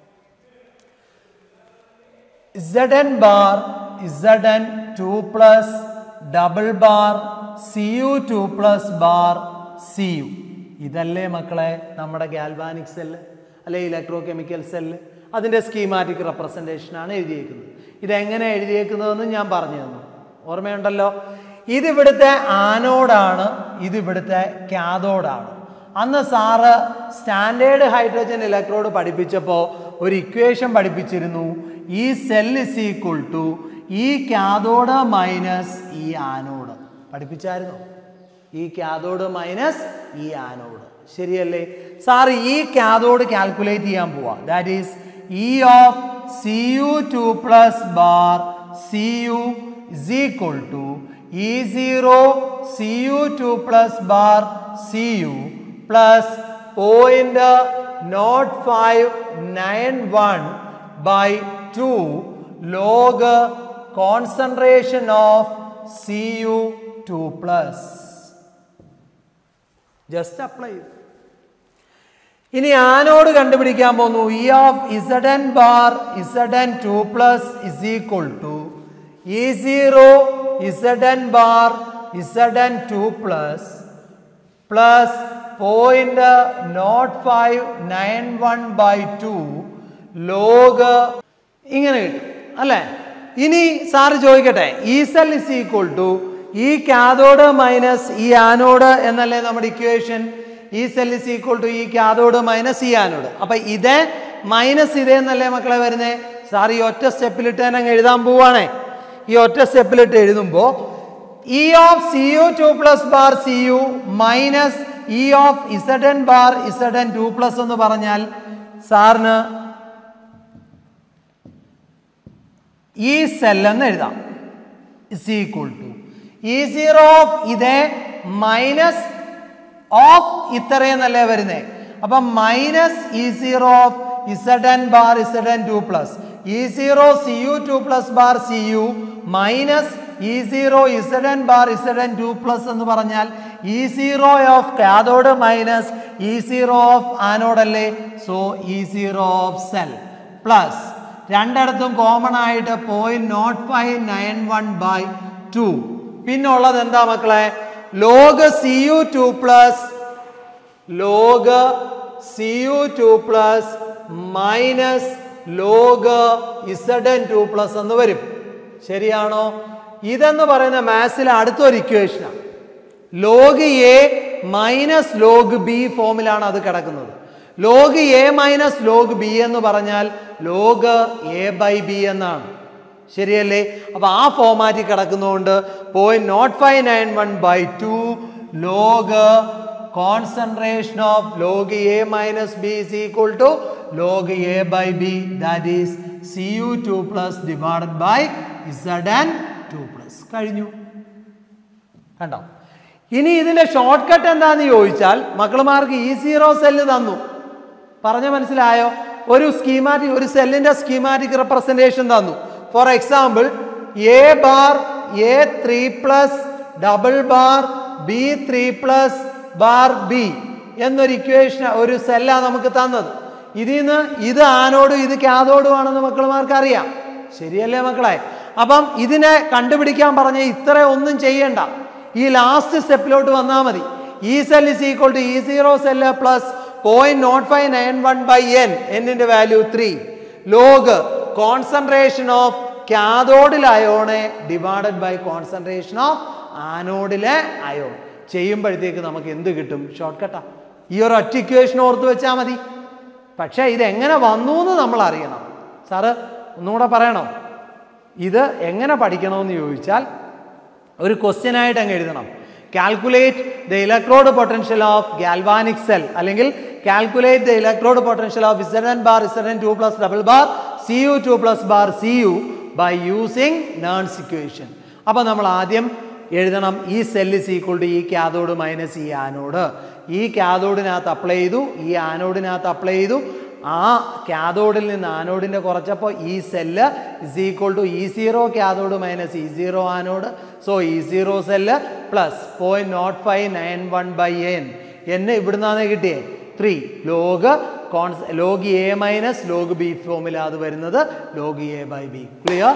Z N bar Z N two plus double bar C U two plus bar C U ഇതല്ലേ മക്കളെ നമ്മുടെ ഗാൽവാനിക് സെല്ല് അല്ലെ ഇലക്ട്രോ കെമിക്കൽ സെല്ല് അതിൻ്റെ സ്കീമാറ്റിക് റെപ്രസെൻറ്റേഷനാണ് എഴുതിയേക്കുന്നത് ഇതെങ്ങനെ എഴുതിയേക്കുന്നതെന്ന് ഞാൻ പറഞ്ഞു തന്നു ഓർമ്മയുണ്ടല്ലോ ഇതിവിടുത്തെ ആനോഡാണ് ഇതിവിടുത്തെ കാതോഡാണ് അന്ന് സാറ് സ്റ്റാൻഡേർഡ് ഹൈഡ്രജൻ ഇലക്ട്രോഡ് പഠിപ്പിച്ചപ്പോൾ ഒരു ഇക്വേഷൻ പഠിപ്പിച്ചിരുന്നു E cell is equal to E cathode minus E anode പഠിപ്പിച്ചായിരുന്നോ E cathode minus E anode ശരിയല്ലേ സാർ ഈ കാതോഡ് കാൽക്കുലേറ്റ് ചെയ്യാൻ പോവാ that is E of C U two plus bar C U is equal to E zero C U two plus bar C U plus point nought five nine one by two log concentration of C U two plus just apply ചെയ്തു ഇനി anode കണ്ടുപിടിക്കാൻ പോകുന്നു E of Z N bar Z N two plus is equal to E zero Z N bar Z N two plus plus point nought five nine one by two log ഇങ്ങനെ കിട്ടും അല്ലേ ഇനി sir ചോദിക്കട്ടെ E cell is equal to E cathode minus E anode എന്നല്ലേ നമ്മുടെ equation E cell is equal to E cathode minus E anode അപ്പൊ ഇത് minus ഇതേ എന്നല്ലേ മക്കളെ വരുന്നേ സാർ ഈ ഒറ്റ സ്റ്റെപ്പിലിട്ട് തന്നെ അങ്ങ് എഴുതാൻ പോവാണേ ഈ ഒറ്റ സ്റ്റെപ്പിലിട്ട് എഴുതുമ്പോൾ E of C U two plus bar C U minus E of Z N bar Z N two plus എന്ന് പറഞ്ഞാൽ സാറിന് ഈ സെൽ എന്ന് എഴുതാം is equal to E zero of ഇതേ മൈനസ് ഓഫ് ഇത്രയെന്നല്ലേ വരുന്നേ അപ്പൊ minus E zero of Z N bar Z N two plus E zero C U two plus bar C U minus E zero Z N bar Z N two plus എന്ന് പറഞ്ഞാൽ E zero of cathode minus E zero of anode അല്ലേ so E zero of cell plus രണ്ടിടത്തും common ആയിട്ട് point nought five nine one by two പിന്നുള്ളത് എന്താ മക്കളെ log C U two plus log C U two plus minus log Z N two plus എന്ന് വരും ശരിയാണോ ഇതെന്ന് പറയുന്ന മാത്സിലെ അടുത്തൊരു ഇക്വേഷനാണ് log A minus log B ഫോമിലാണ് അത് കിടക്കുന്നത് log A minus log B എന്ന് പറഞ്ഞാൽ ലോഗ് എ ബൈ ബി എന്നാണ് ശരിയല്ലേ അപ്പൊ ആ ഫോമാറ്റിൽ കിടക്കുന്നതുകൊണ്ട് point nought five nine one by two log concentration of log A minus B is equal to log A by B that is C U two plus divided by Z N two plus കഴിഞ്ഞു കണ്ടോ ഇനി ഇതിന്റെ short cut എന്താന്ന് ചോദിച്ചാൽ മക്കളുമാർക്ക് ഈ zero cell തന്നു പറഞ്ഞ മനസ്സിലായോ ഒരു സ്കീമാറ്റിക് ഒരു സെല്ലിന്റെ സ്കീമാറ്റിക് റെപ്രസെന്റേഷൻ തന്നു for example A bar A three plus double bar B three plus bar B എന്നൊരു ഇക്വേഷൻ ഒരു സെല്ലാണ് നമുക്ക് തന്നത് ഇതിൽ നിന്ന് ഇത് ആനോടും ഇത് കാതോടുമാണെന്ന് മക്കളുമാർക്ക് അറിയാം ശരിയല്ലേ മക്കളെ അപ്പം ഇതിനെ കണ്ടുപിടിക്കാൻ പറഞ്ഞ ഇത്ര ഒന്നും ചെയ്യണ്ട ഈ ലാസ്റ്റ് സ്റ്റെപ്പിലോട്ട് വന്നാൽ മതി E cell is equal to E zero cell plus point nought five nine one by N എന്നിന്റെ value three log concentration of കാതോഡിൽ അയോണെ ഡിവൈഡഡ് ബൈ കോൺസെൻട്രേഷൻ ഓഫ് ആനോഡിലെ അയോൺ ചെയ്യുമ്പോഴത്തേക്ക് നമുക്ക് എന്ത് കിട്ടും ഷോർട്ട് കട്ടാ ഈ ഒരു ഒറ്റ ഇക്വേഷൻ ഓർത്ത് വെച്ചാൽ മതി പക്ഷേ ഇത് എങ്ങനെ വന്നു എന്ന് നമ്മൾ അറിയണം സാറ് ഒന്നുകൂടെ പറയണോ ഇത് എങ്ങനെ പഠിക്കണമെന്ന് ചോദിച്ചാൽ ഒരു ക്വസ്റ്റ്യൻ ആയിട്ട് അങ്ങ് എഴുതണം calculate the electrode potential of galvanic cell അല്ലെങ്കിൽ calculate the electrode potential of Zn bar Zn two plus double bar C U two plus bar C U by using നേൺസ് ഇക്വേഷൻ അപ്പോൾ നമ്മൾ ആദ്യം എഴുതണം E cell is equal to E cathode minus E anode E കാതോഡിനകത്ത് apply ചെയ്തു ഈ ആനോഡിനകത്ത് apply ചെയ്തു ആ കാതോഡിൽ നിന്ന് ആനോഡിന്റെ കുറച്ചപ്പോൾ E cell is equal to E zero cathode minus E zero anode so E zero cell plus point nought five nine one by n എന്നെ ഇവിടുന്നാണ് കിട്ടിയേ three log cons log A minus log B ഫോമിൽ അത് വരുന്നത് log A by B clear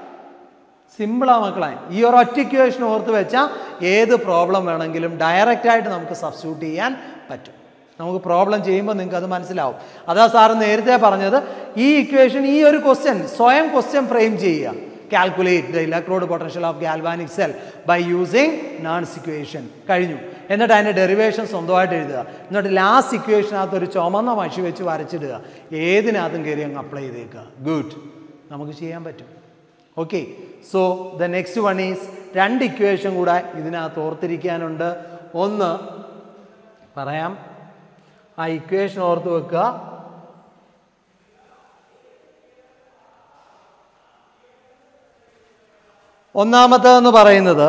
സിമ്പിളാ മക്കളെ ഈ ഒരു ഒറ്റ ഇക്വേഷൻ ഓർത്ത് വെച്ചാൽ ഏത് പ്രോബ്ലം വേണമെങ്കിലും ഡയറക്റ്റ് ആയിട്ട് നമുക്ക് സബ്സ്റ്റിറ്റ്യൂട്ട് ചെയ്യാൻ പറ്റും നമുക്ക് പ്രോബ്ലം ചെയ്യുമ്പോൾ നിങ്ങൾക്ക് അത് മനസ്സിലാവും അതാ സാറ് നേരത്തെ പറഞ്ഞത് ഈ ഇക്വേഷൻ ഈ ഒരു ക്വസ്റ്റ്യൻ സ്വയം ക്വസ്റ്റ്യൻ ഫ്രെയിം ചെയ്യുക calculate the electrode potential of galvanic cell by using നാൺസ് ഇക്വേഷൻ കഴിഞ്ഞു എന്നിട്ട് അതിൻ്റെ ഡെറിവേഷൻ സ്വന്തമായിട്ട് എഴുതുക എന്നിട്ട് ലാസ്റ്റ് ഇക്വേഷനകത്ത് ഒരു ചുമന്ന മഷി വെച്ച് വരച്ചിടുക ഏതിനകത്തും കയറി അങ്ങ് അപ്ലൈ ചെയ്തേക്കുക ഗുഡ് നമുക്ക് ചെയ്യാൻ പറ്റും okay so the next one is രണ്ട് ഇക്വേഷൻ കൂടെ ഇതിനകത്ത് ഓർത്തിരിക്കാനുണ്ട് ഒന്ന് പറയാം ആ ഇക്വേഷൻ ഓർത്ത് വെക്കുക ഒന്നാമത്തേതെന്ന് പറയുന്നത്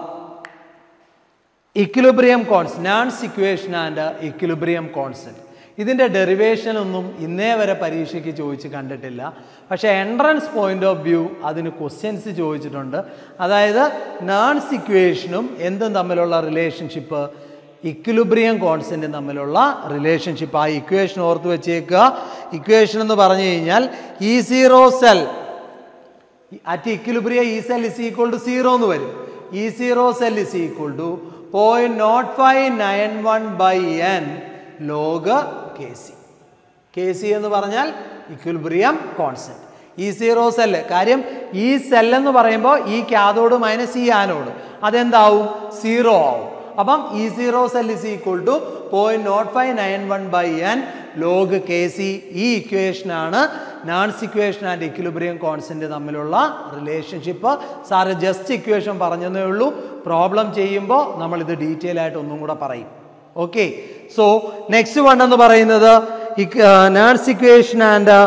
ഇക്വിലിബ്രിയം കോൺസ് നാൺസ് ഇക്വേഷൻ ആൻഡ് ഇക്വിലിബ്രിയം കോൺസ്റ്റന്റ് ഇതിൻ്റെ ഡെറിവേഷൻ ഒന്നും ഇന്നേ വരെ പരീക്ഷയ്ക്ക് ചോദിച്ച് കണ്ടിട്ടില്ല പക്ഷേ എൻട്രൻസ് പോയിന്റ് ഓഫ് വ്യൂ അതിന് ക്വസ്റ്റ്യൻസ് ചോദിച്ചിട്ടുണ്ട് അതായത് നാൺസ് ഇക്വേഷനും എന്തും തമ്മിലുള്ള റിലേഷൻഷിപ്പ് ഇക്വിലിബ്രിയം കോൺസ്റ്റൻറ്റും തമ്മിലുള്ള റിലേഷൻഷിപ്പ് ആ ഇക്വേഷൻ ഓർത്ത് വെച്ചേക്കുക ഇക്വേഷൻ എന്ന് പറഞ്ഞു കഴിഞ്ഞാൽ E zero cell at equilibria E cell is equal to zero എന്ന് വരും E zero cell is equal to point nought five nine one by N log K C K C എന്ന് പറഞ്ഞാൽ equilibrium constant E zero cell കാര്യം E cell എന്ന് പറയുമ്പോൾ E cathode minus E anode അതെന്താവും zero ആവും അപ്പം E zero cell is equal to point nought five nine one by N log K C ഈ ഇക്വേഷനാണ് നാൺസ് ഇക്വേഷൻ ആൻഡ് ഇക്വിലിബ്രിയം കോൺസ്റ്റന്റ് തമ്മിലുള്ള റിലേഷൻഷിപ്പ് സാറ് ജസ്റ്റ് ഇക്വേഷൻ പറഞ്ഞതേ ഉള്ളൂ പ്രോബ്ലം ചെയ്യുമ്പോൾ നമ്മൾ ഇത് ഡീറ്റെയിൽ ആയിട്ട് ഒന്നും കൂടെ പറയും ഓക്കെ സോ നെക്സ്റ്റ് വൺ എന്ന് പറയുന്നത് നാൺസ് equation and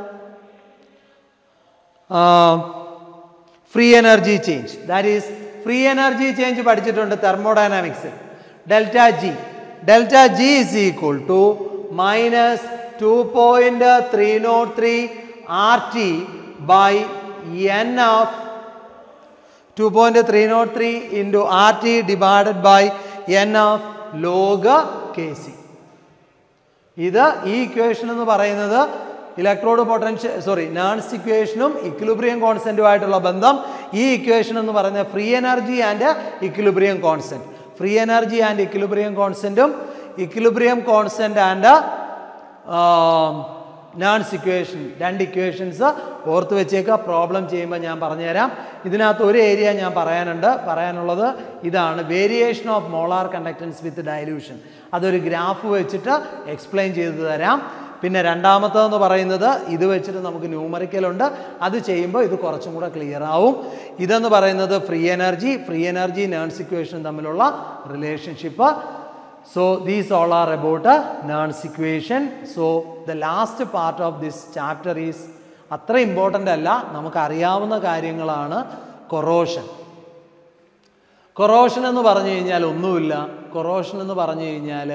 free energy change that is free energy change പഠിച്ചിട്ടുണ്ട് തെർമോഡൈനാമിക്സിൽ delta G delta G is equal to minus two point three nought three R T by N of two point three nought three into R T divided by N of log K C ഇത് ഈ equation എന്ന് പറയുന്നത് electrode potential sorry നാൺസ് ഇക്വേഷനും equilibrium കോൺസ്റ്റന്റുമായിട്ടുള്ള ബന്ധം ഈ equation എന്ന് പറയുന്നത് free energy and equilibrium constant free energy and equilibrium കോൺസ്റ്റന്റും ഇക്വിലിബ്രിയം കോൺസ്റ്റന്റ് ആൻഡ് നാൺസ് ഇക്വേഷൻ രണ്ട് ഇക്വേഷൻസ് ഓർത്ത് വെച്ചേക്കുക പ്രോബ്ലം ചെയ്യുമ്പോൾ ഞാൻ പറഞ്ഞുതരാം ഇതിനകത്ത് ഒരു ഏരിയ ഞാൻ പറയാനുണ്ട് പറയാനുള്ളത് ഇതാണ് variation of molar conductance with dilution അതൊരു ഗ്രാഫ് വെച്ചിട്ട് എക്സ്പ്ലെയിൻ ചെയ്തു തരാം പിന്നെ രണ്ടാമത്തതെന്ന് പറയുന്നത് ഇത് വെച്ചിട്ട് നമുക്ക് ന്യൂമറിക്കലുണ്ട് അത് ചെയ്യുമ്പോൾ ഇത് കുറച്ചും കൂടെ ക്ലിയർ ആവും ഇതെന്ന് പറയുന്നത് ഫ്രീ എനർജി ഫ്രീ എനർജി നേൺസ് ഇക്വേഷൻ തമ്മിലുള്ള relationship So these all are about a Nernst equation. So the last part of this chapter is അത്ര ഇമ്പോർട്ടൻ്റ് അല്ല നമുക്കറിയാവുന്ന കാര്യങ്ങളാണ് കൊറോഷൻ കൊറോഷൻ എന്ന് പറഞ്ഞു കഴിഞ്ഞാൽ ഒന്നുമില്ല കൊറോഷൻ എന്ന് പറഞ്ഞു കഴിഞ്ഞാൽ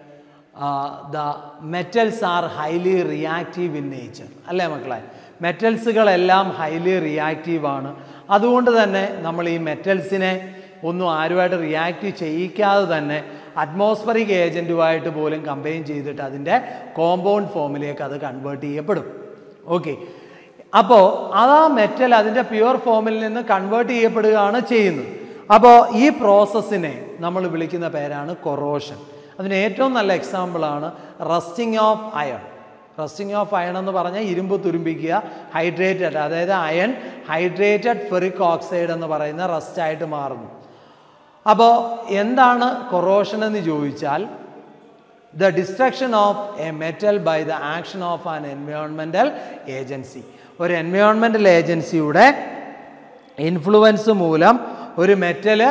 the metals are highly reactive in nature അല്ലേ മക്കളെ മെറ്റൽസുകളെല്ലാം ഹൈലി റിയാക്റ്റീവ് ആണ് അതുകൊണ്ട് തന്നെ നമ്മൾ ഈ മെറ്റൽസിനെ ഒന്നും ആരുമായിട്ട് റിയാക്റ്റ് ചെയ്യിക്കാതെ തന്നെ അറ്റ്മോസ്ഫറിക് ഏജൻറ്റുമായിട്ട് പോലും കമ്പൈൻ ചെയ്തിട്ട് അതിൻ്റെ കോമ്പൗണ്ട് ഫോമിലേക്ക് അത് കൺവേർട്ട് ചെയ്യപ്പെടും ഓക്കെ അപ്പോൾ അത് ആ മെറ്റൽ അതിൻ്റെ പ്യുവർ ഫോമിൽ നിന്ന് കൺവേർട്ട് ചെയ്യപ്പെടുകയാണ് ചെയ്യുന്നത് അപ്പോൾ ഈ പ്രോസസ്സിനെ നമ്മൾ വിളിക്കുന്ന പേരാണ് കൊറോഷൻ അതിന് ഏറ്റവും നല്ല എക്സാമ്പിളാണ് rusting of iron rusting of iron എന്ന് പറഞ്ഞാൽ ഇരുമ്പ് തുരുമ്പിക്കുക ഹൈഡ്രേറ്റഡ് അതായത് അയൺ ഹൈഡ്രേറ്റഡ് ഫെറിക് ഓക്സൈഡ് എന്ന് പറയുന്ന റസ്റ്റായിട്ട് മാറുന്നു അപ്പോൾ എന്താണ് കൊറോഷൻ എന്ന് ചോദിച്ചാൽ the destruction of a metal by the action of an environmental agency ഒരു എൻവയോൺമെൻറ്റൽ ഏജൻസിയുടെ ഇൻഫ്ലുവൻസ് മൂലം ഒരു മെറ്റല്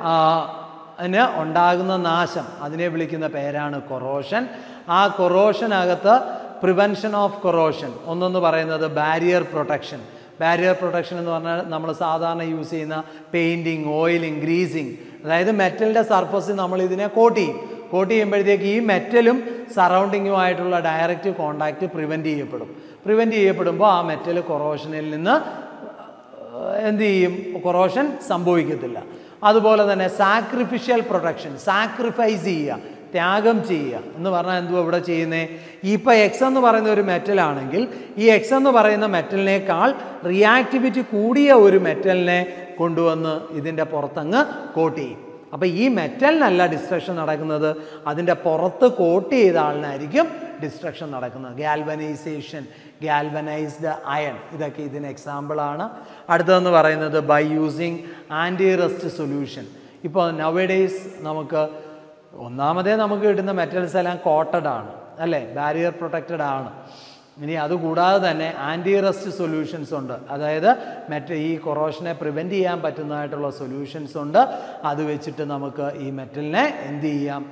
ന് ഉണ്ടാകുന്ന നാശം അതിനെ വിളിക്കുന്ന പേരാണ് കൊറോഷൻ ആ കൊറോഷനകത്ത് പ്രിവെൻഷൻ ഓഫ് കൊറോഷൻ ഒന്നെന്ന് പറയുന്നത് ബാരിയർ പ്രൊട്ടക്ഷൻ ബാരിയർ പ്രൊട്ടക്ഷൻ എന്ന് പറഞ്ഞാൽ നമ്മൾ സാധാരണ യൂസ് ചെയ്യുന്ന പെയിൻറ്റിങ് ഓയിലിംഗ് ഗ്രീസിങ് അതായത് മെറ്റലിൻ്റെ സർഫസിൽ നമ്മൾ ഇതിനെ കോട്ട് ചെയ്യും കോട്ട് ചെയ്യുമ്പോഴത്തേക്ക് ഈ മെറ്റലും സറൗണ്ടിങ്ങുമായിട്ടുള്ള ഡയറക്റ്റ് കോണ്ടാക്റ്റ് പ്രിവെൻറ്റ് ചെയ്യപ്പെടും പ്രിവെൻറ്റ് ചെയ്യപ്പെടുമ്പോൾ ആ മെറ്റൽ കൊറോഷനിൽ നിന്ന് എന്ത് ചെയ്യും കൊറോഷൻ സംഭവിക്കത്തില്ല അതുപോലെ തന്നെ സാക്രിഫിഷ്യൽ പ്രൊട്ടക്ഷൻ സാക്രിഫൈസ് ചെയ്യുക ത്യാഗം ചെയ്യുക എന്ന് പറഞ്ഞാൽ എന്തുവാ ഇവിടെ ചെയ്യുന്നത് ഇപ്പോൾ എക്സ് എന്ന് പറയുന്ന ഒരു മെറ്റലാണെങ്കിൽ ഈ എക്സ് എന്ന് പറയുന്ന മെറ്റലിനേക്കാൾ റിയാക്ടിവിറ്റി കൂടിയ ഒരു മെറ്റലിനെ കൊണ്ടുവന്ന് ഇതിൻ്റെ പുറത്തങ്ങ് കോട്ട് ചെയ്യും അപ്പോൾ ഈ മെറ്റലിനല്ല ഡിസ്ട്രക്ഷൻ നടക്കുന്നത് അതിൻ്റെ പുറത്ത് കോട്ട് ചെയ്ത ആളിനായിരിക്കും ഡിസ്ട്രക്ഷൻ നടക്കുന്നത് ഗാൽവനൈസേഷൻ ഗാൽവനൈസ്ഡ് അയൺ ഇതൊക്കെ ഇതിന് എക്സാമ്പിളാണ് അടുത്തതെന്ന് പറയുന്നത് by using anti rust solution ഇപ്പോൾ നവഡേയ്സ് നമുക്ക് ഒന്നാമതേ നമുക്ക് കിട്ടുന്ന മെറ്റൽസ് എല്ലാം കോട്ടഡ് ആണ് അല്ലേ ബാരിയർ പ്രൊട്ടക്റ്റഡ് ആണ് ഇനി അതുകൂടാതെ തന്നെ ആൻറ്റി റസ്റ്റ് സൊല്യൂഷൻസ് ഉണ്ട് അതായത് മറ്റ് ഈ കൊറോഷനെ പ്രിവെൻറ്റ് ചെയ്യാൻ പറ്റുന്നതായിട്ടുള്ള സൊല്യൂഷൻസ് ഉണ്ട് അത് വെച്ചിട്ട് നമുക്ക് ഈ മെറ്റലിനെ എന്ത് ചെയ്യാം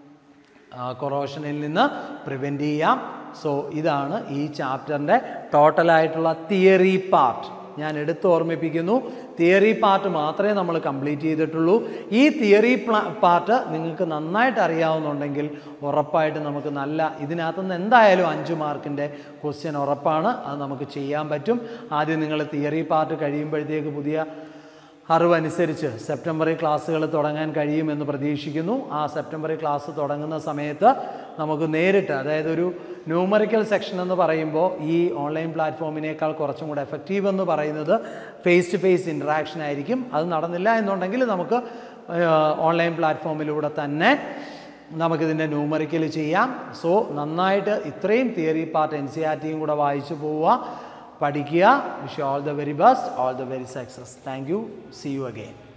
കൊറോഷനിൽ നിന്ന് പ്രിവെൻറ്റ് ചെയ്യാം സോ ഇതാണ് ഈ ചാപ്റ്ററിൻ്റെ ടോട്ടലായിട്ടുള്ള തിയറി പാർട്ട് ഞാൻ എടുത്ത് ഓർമ്മിപ്പിക്കുന്നു തിയറി പാർട്ട് മാത്രമേ നമ്മൾ കംപ്ലീറ്റ് ചെയ്തിട്ടുള്ളൂ ഈ തിയറി പാർട്ട് നിങ്ങൾക്ക് നന്നായിട്ട് അറിയാവുന്നുണ്ടെങ്കിൽ ഉറപ്പായിട്ട് നമുക്ക് നല്ല ഇതിനകത്തുനിന്ന് എന്തായാലും അഞ്ച് മാർക്കിൻ്റെ ക്വസ്റ്റ്യൻ ഉറപ്പാണ് അത് നമുക്ക് ചെയ്യാൻ പറ്റും ആദ്യം നിങ്ങൾ തിയറി പാർട്ട് കഴിയുമ്പോഴത്തേക്ക് പുതിയ അറിവനുസരിച്ച് സെപ്റ്റംബറിൽ ക്ലാസ്സുകൾ തുടങ്ങാൻ കഴിയുമെന്ന് പ്രതീക്ഷിക്കുന്നു ആ സെപ്റ്റംബറിൽ ക്ലാസ് തുടങ്ങുന്ന സമയത്ത് നമുക്ക് നേരിട്ട് അതായത് ഒരു ന്യൂമറിക്കൽ സെക്ഷൻ എന്ന് പറയുമ്പോൾ ഈ ഓൺലൈൻ പ്ലാറ്റ്ഫോമിനേക്കാൾ കുറച്ചും കൂടെ എഫക്റ്റീവ് എന്ന് പറയുന്നത് ഫേസ് ടു ഫേസ് ഇൻട്രാക്ഷൻ ആയിരിക്കും അത് നടന്നില്ല എന്നുണ്ടെങ്കിൽ നമുക്ക് ഓൺലൈൻ പ്ലാറ്റ്ഫോമിലൂടെ തന്നെ നമുക്കിതിൻ്റെ ന്യൂമറിക്കൽ ചെയ്യാം സോ നന്നായിട്ട് ഇത്രയും theory part N C R ടിയും കൂടെ വായിച്ചു പോവുക പഠിക്കുക wish all the very best all the very success thank you see you again